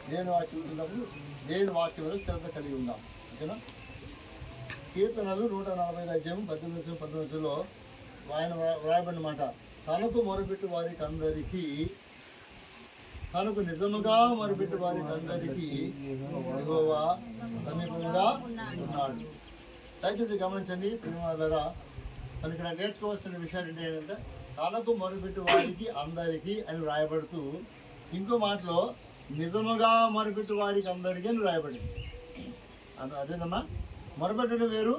దేవుని వాక్యం వింటున్నప్పుడు దేవుని వాక్యం వల్ల శ్రద్ధ కలిగి ఉందాం ఓకేనా కీర్తనలు నూట నలభై ఐదు అధ్యాయం పద్దెనిమిది నుంచి పంతొమ్మిదిలో ఆయన వ్రా- వ్రాయబడిన మాట తనకు మొరపెట్టు వారికి అందరికీ తనకు నిజముగా మొరపెట్టు వారికి అందరికీ యెహోవా సమీపంగా ఉన్నాడు దయచేసి గమనించండి ప్రేమాదరా మనకి ఇక్కడ నేర్చుకోవాల్సిన విషయాలు ఏంటంటే తనకు మొరపెట్టు వారికి అందరికీ అని వ్రాయబడుతూ ఇంకో మాటలో నిజముగా మొరపెట్టు వారికి అందరికీ అని వ్రాయబడింది అద- అదేనమ్మా మొరపెట్టడం వేరు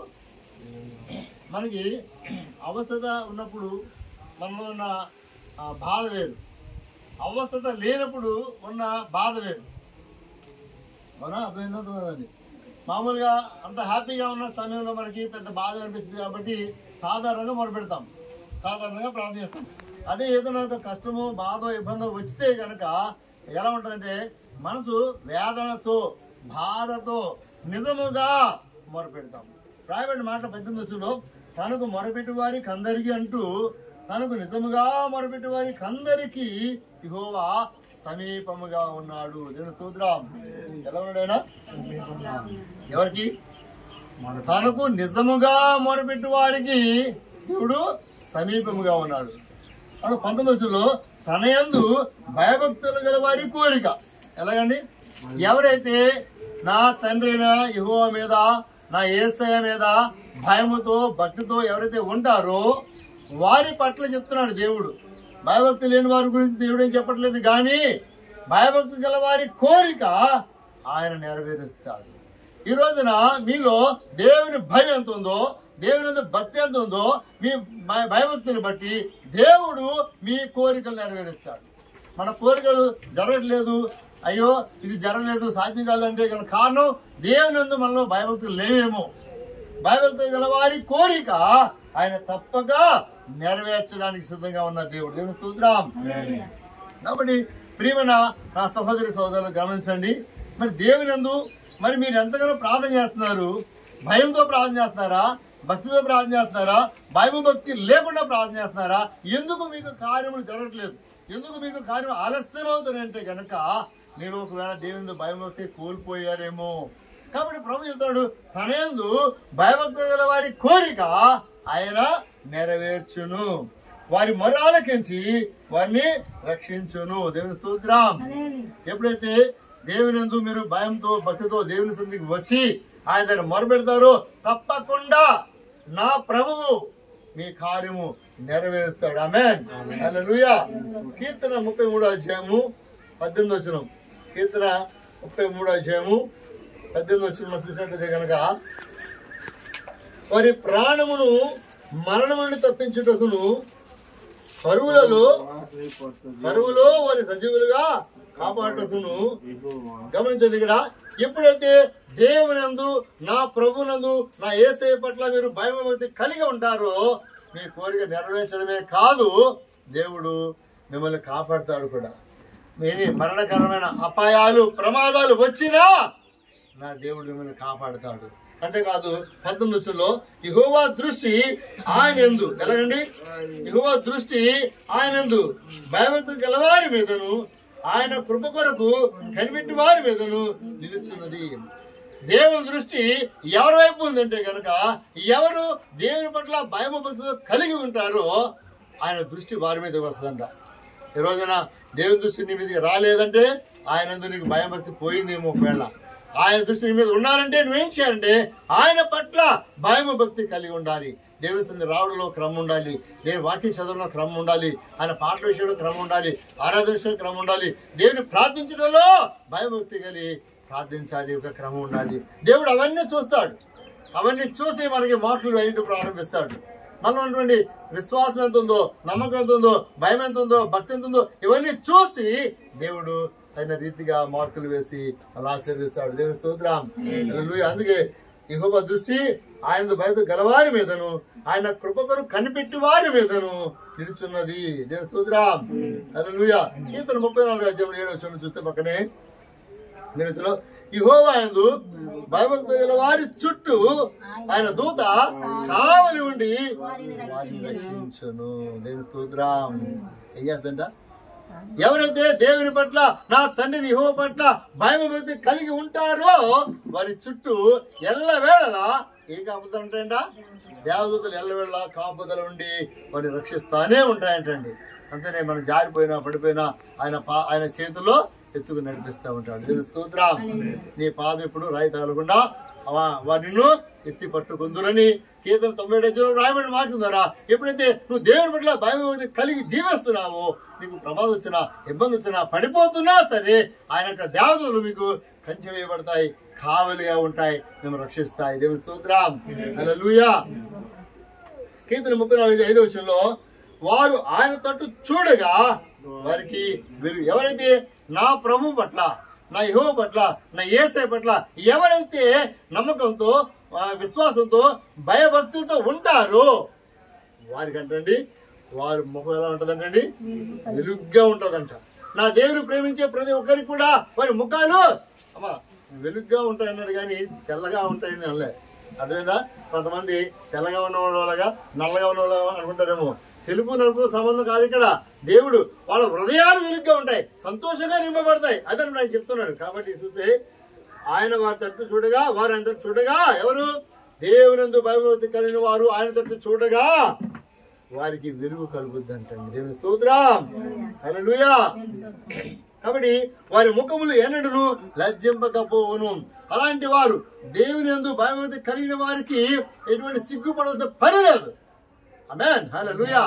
మనకి అవసరత ఉన్నప్పుడు మనలో ఉన్న ఆ, బాధ వేరు అవస్థత లేనప్పుడు ఉన్న బాధ వేరు అవునా అర్థమైందా అర్థమైందండి మామూలుగా అంత హ్యాపీగా ఉన్న సమయంలో మనకి పెద్ద బాధ అనిపిస్తుంది కాబట్టి సాధారణంగా మొరపెడతాం సాధారణంగా ప్రార్థిస్తాం అదే ఏదైనా ఒక కష్టమో బాధో ఇబ్బందో వచ్చితే కనుక ఎలా ఉంటుందంటే మనసు వేదనతో బాధతో నిజముగా మొరపెడతాం రాయబడిన మాట పద్దెనిమిది వచ్చులో తనకు మొరపెట్టు వారికి అందరికీ అంటూ తనకు నిజముగా మొరపెట్టు వారికి అందరికీ ఇహోవా సమీపముగా ఉన్నాడు నేను చూద్దాం ఎలా ఉన్నాడైనా ఎవరికి తనకు నిజముగా మొరపెట్టు వారికి దేవుడు సమీపముగా ఉన్నాడు అక్కడ పంతొమ్మిదిలో తన యందు భయభక్తులు గల వారి కోరిక ఎలాగండి ఎవరైతే నా తండ్రి అయిన యెహోవా మీద నా ఏసయ మీద భయముతో భక్తితో ఎవరైతే ఉంటారో వారి పట్ల చెప్తున్నాడు దేవుడు భయభక్తి లేని వారి గురించి దేవుడు ఏం చెప్పట్లేదు కానీ భయభక్తి గల వారి కోరిక ఆయన నెరవేరుస్తాడు ఈ రోజున మీలో దేవుని భయం ఎంత ఉందో దేవుని యందు భక్తి ఎంత ఉందో మీ భయ- భయభక్తిని బట్టి దేవుడు మీ కోరికలు నెరవేరుస్తాడు మన కోరికలు జరగట్లేదు అయ్యో ఇది జరగలేదు సాధ్యం కాదంటే గల కారణం దేవుని యందు మనలో భయభక్తులు లేవేమో భయభక్తులు గల వారి కోరిక ఆయన తప్పక నెరవేర్చడానికి సిద్ధంగా ఉన్న దేవుడు దేవుని స్తోత్రం కాబట్టి ప్రియమైన నా సహోదరి సహోదరులు గమనించండి మరి దేవునందు మరి మీరు ఎంతగానో ప్రార్థన చేస్తున్నారు భయంతో ప్రార్థన చేస్తున్నారా భక్తితో ప్రార్థన చేస్తున్నారా భయం భక్తి లేకుండా ప్రార్థన చేస్తున్నారా ఎందుకు మీకు కార్యములు జరగట్లేదు ఎందుకు మీకు కార్యం ఆలస్యం అవుతుందంటే కనుక మీరు ఒకవేళ దేవుని భయం భక్తి కోల్పోయారేమో కాబట్టి ప్రభు చెప్తాడు తనేందు భయభక్తి గల వారి కోరిక ఆయన నెరవేర్చును వారి మొరాలకించి వారిని రక్షించును దేవుని స్తోత్రం ఎప్పుడైతే దేవునందు మీరు భయంతో భక్తితో దేవుని సందికి వచ్చి ఆయన దగ్గర మొరపెడతారో తప్పకుండా నా ప్రభువు మీ కార్యము నెరవేరుస్తాడు ఆమెన్ హల్లెలూయా కీర్తన ముప్పై మూడో అధ్యాయము పద్దెనిమిది వచ్చిన కీర్తన ముప్పై మూడో అధ్యాయము పద్దెనిమిది వచ్చిన మనం చూసినట్లయితే కనుక వారి ప్రాణమును మరణం నుండి తప్పించుటకును కరువులలో కరువులో వారి సజీవులుగా కాపాడుటకును గమనించండి ఇక్కడ ఎప్పుడైతే దేవునందు నా ప్రభునందు నా ఏసే పట్ల మీరు భయభక్తి కలిగి ఉంటారో మీ కోరిక నెరవేర్చడమే కాదు దేవుడు మిమ్మల్ని కాపాడుతాడు కూడా మీ మరణకరమైన అపాయాలు ప్రమాదాలు వచ్చినా నా దేవుడు మిమ్మల్ని కాపాడుతాడు అంతేకాదు పంతొమ్మిది వచ్చులో యహోవా దృష్టి ఆయన ఎందు ఎలాగండి యహోవా దృష్టి ఆయన ఎందు భయభక్తులు గలవారి మీదను ఆయన కృప కొరకు కనిపెట్టి వారి మీదను నిలుచున్నది దేవుని దృష్టి ఎవరి వైపు ఉందంటే కనుక ఎవరు దేవుని పట్ల భయభక్తితో కలిగి ఉంటారో ఆయన దృష్టి వారి మీద వస్తుందంట ఈ రోజున దేవుని దృష్టి నీ మీదకి రాలేదంటే ఆయన యందు నీకు భయభక్తి పోయిందేమో ఒకవేళ ఆయన దృష్టి నీ మీద ఉండాలంటే నువ్వేం చేయాలంటే ఆయన పట్ల భయము భక్తి కలిగి ఉండాలి దేవుని సంది రావడంలో క్రమం ఉండాలి దేవుని వాక్యం చదవడంలో క్రమం ఉండాలి ఆయన పాటల విషయంలో క్రమం ఉండాలి ఆరాధన విషయంలో క్రమం ఉండాలి దేవుని ప్రార్థించడంలో భయభక్తి కలిగి ప్రార్థించాలి ఒక క్రమం ఉండాలి దేవుడు అవన్నీ చూస్తాడు అవన్నీ చూసి మనకి మాటలు వేయటం ప్రారంభిస్తాడు మనలో ఉన్నటువంటి విశ్వాసం ఎంత ఉందో నమ్మకం ఎంత ఉందో భయం ఎంత ఉందో భక్తి ఎంత ఉందో ఇవన్నీ చూసి దేవుడు తన రీతిగా మార్కులు వేసి అలా ఆశీర్విస్తాడు దేవుని స్తోత్రం హల్లెలూయా. అందుకే యెహోవా దృష్టి ఆయన భయత గలవారి మీదను ఆయన కృపకరు కనిపెట్టి వారి మీదను నిలుచున్నది దేవుని స్తోత్రం హల్లెలూయా కీర్తన ముప్పై నాలుగు అధ్యాయంలో ఏడవ వచనం చూస్తే పక్కనే నిలుచులో యెహోవా యందు భయభక్తులు గల వారి చుట్టూ ఆయన దూత కావలి ఉండి వారిని రక్షించును దేవుని స్తోత్రం ఏం చేస్తుందంట ఎవరైతే దేవుని పట్ల నా తండ్రిని యెహోవ పట్ల భయభక్తి కలిగి ఉంటారో వారి చుట్టూ ఎల్లవేళలా ఏ కాపుదలు ఉంటాయంట దేవదూతలు ఎల్లవేళ కాపుదల ఉండి వారిని రక్షిస్తానే ఉంటాయంటండి అంతేనే మనం జారిపోయినా పడిపోయినా ఆయన పా- ఆయన చేతుల్లో ఎత్తుకు నడిపిస్తూ ఉంటాడు దేవుని స్తోత్రం నీ పాదం ఇప్పుడు రాయి తగలకుండా వా- వారు నిన్ను ఎత్తి పట్టుకుందురని కీర్తన తొంభై ఏడు రాయబడిన వాక్యం ద్వారా ఎప్పుడైతే నువ్వు దేవుని పట్ల భయం కలిగి జీవిస్తున్నావో నీకు ప్రమాదం వచ్చినా ఇబ్బంది వచ్చినా పడిపోతున్నా సరే ఆయన యొక్క దేవతలు మీకు కంచె వేయబడతాయి కావలిగా ఉంటాయి మేము రక్షిస్తాయి దేవుని స్తోత్రం హల్లెలూయా కీర్తన ముప్పై నాలుగు ఐదో విషయంలో వారు ఆయన తట్టు చూడగా వారికి వెలుగు ఎవరైతే నా ప్రభు పట్ల నా యహో పట్ల నా ఏసై పట్ల ఎవరైతే నమ్మకంతో ఆ, విశ్వాసంతో భయభక్తులతో ఉంటారో వారికంటండి వారి ముఖం ఎలా ఉంటుందంటండి వెలుగ్గా ఉంటుందంట నా దేవుడు ప్రేమించే ప్రతి ఒక్కరికి కూడా వారి ముఖాలు అమ్మా వెలుగ్గా ఉంటాయి అన్నాడు కానీ తెల్లగా ఉంటాయని అనలే అర్థమైందా కొంతమంది తెల్లగా ఉన్న వాళ్ళగా నల్లగా ఉన్న వాళ్ళు అనుకుంటారేమో తెలుపు నలుపు సంబంధం కాదు ఇక్కడ దేవుడు వాళ్ళ హృదయాలు వెలుగ్గా ఉంటాయి సంతోషంగా నింపబడతాయి అదని ఆయన చెప్తున్నాడు కాబట్టి చూస్తే ఆయన వారి తట్టు చూడగా వారు ఆయన తట్టు చూడగా ఎవరు దేవునందు భయభక్తి కలిగిన వారు ఆయన తట్టు చూడగా వారికి వెలుగు కలుగుద్ది అంటండి దేవుని స్తోత్రం హల్లెలూయా కాబట్టి వారి ముఖములు ఎన్నడను లజ్జింపకపోవును అలాంటి వారు దేవుని యందు భయభక్తి కలిగిన వారికి ఎటువంటి సిగ్గుపడవలసిన పని లేదు అమెన్ హల్లెలూయా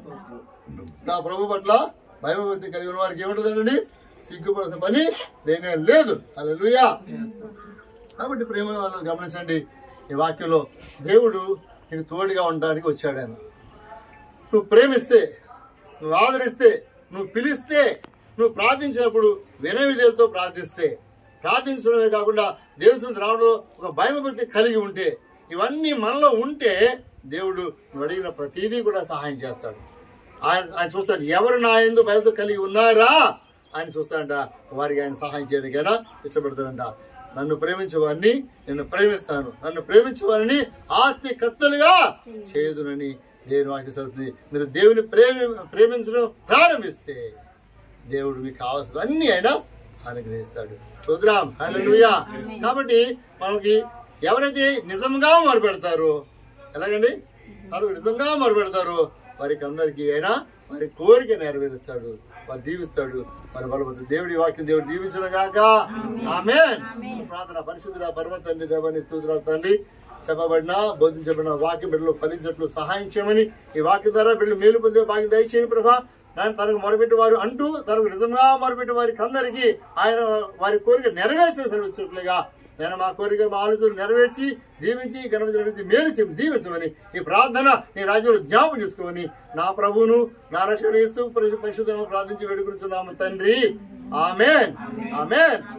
నా ప్రభు పట్ల భయభక్తి కలిగిన వారికి ఏముంటుందండి సిగ్గుపడాల్సిన పని లేనే లేదు హల్లెలూయా కాబట్టి ప్రేమ వాళ్ళని గమనించండి ఈ వాక్యంలో దేవుడు నీకు తోడుగా ఉండడానికి వచ్చాడు ఆయన నువ్వు ప్రేమిస్తే నువ్వు ఆదరిస్తే నువ్వు పిలిస్తే నువ్వు ప్రార్థించినప్పుడు వినవిధేలతో ప్రార్థిస్తే ప్రార్థించడమే కాకుండా దేవుని రావడంలో ఒక భయభక్తి కలిగి ఉంటే ఇవన్నీ మనలో ఉంటే దేవుడు నువ్వు అడిగిన ప్రతిదీ కూడా సహాయం చేస్తాడు ఆయన ఆయన చూస్తాడు ఎవరు నా ఎందు భయభక్తి కలిగి ఉన్నారా ఆయన చూస్తాడంట వారికి ఆయన సహాయం చేయడానికైనా ఇష్టపడతాడంట నన్ను ప్రేమించే వారిని నేను ప్రేమిస్తాను నన్ను ప్రేమించే వారిని ఆస్తి కత్తలుగా చేయదునని దేవుని వాక్యం చదువుతుంది మీరు దేవుని ప్రేమి ప్రేమించడం ప్రారంభిస్తే దేవుడు మీకు కావాల్సినవన్నీ ఆయన అనుగ్రహిస్తాడు స్తోత్రం హల్లెలూయా కాబట్టి మనకి ఎవరైతే నిజంగా మొరపెడతారో ఎలాగండి తనకు నిజంగా మొరపెడతారో వారికి అందరికీ అయినా వారి కోరిక నెరవేరుస్తాడు వారు దీవిస్తాడు వారి బలపడుతుంది దేవుడి వాక్యం దేవుడు దీవించడం గాక ఆమె ప్రార్థన పరిశుద్ధ పర్వత తండ్రి దేవాన్ని స్తోత్రాలు తండ్రి చెప్పబడిన బోధించబడిన వాక్య బిడ్డలు ఫలించినట్లు సహాయం చేయమని ఈ వాక్య ద్వారా బిడ్డలు మేలు పొందే భాగ్యం దయచేయండి ప్రభా నేను తనకు మొరపెట్టి వారు అంటూ తనకు నిజంగా మొరపెట్టి వారికి అందరికీ ఆయన వారి కోరిక నెరవేర్చే సెలవిస్తున్నట్లుగా నేను మా కోరిక మా ఆలోచనలు నెరవేర్చి దీవించి గణపతి మేలు చెప్పి దీవించమని ఈ ప్రార్థన నీ రాజ్యంలో జ్ఞాపకం చేసుకోమని నా ప్రభువును నా రక్షణ ఇస్తూ పరిశుద్ధంగా ప్రార్థించి వేడుకుంటున్నాము తండ్రి ఆమెన్ ఆమెన్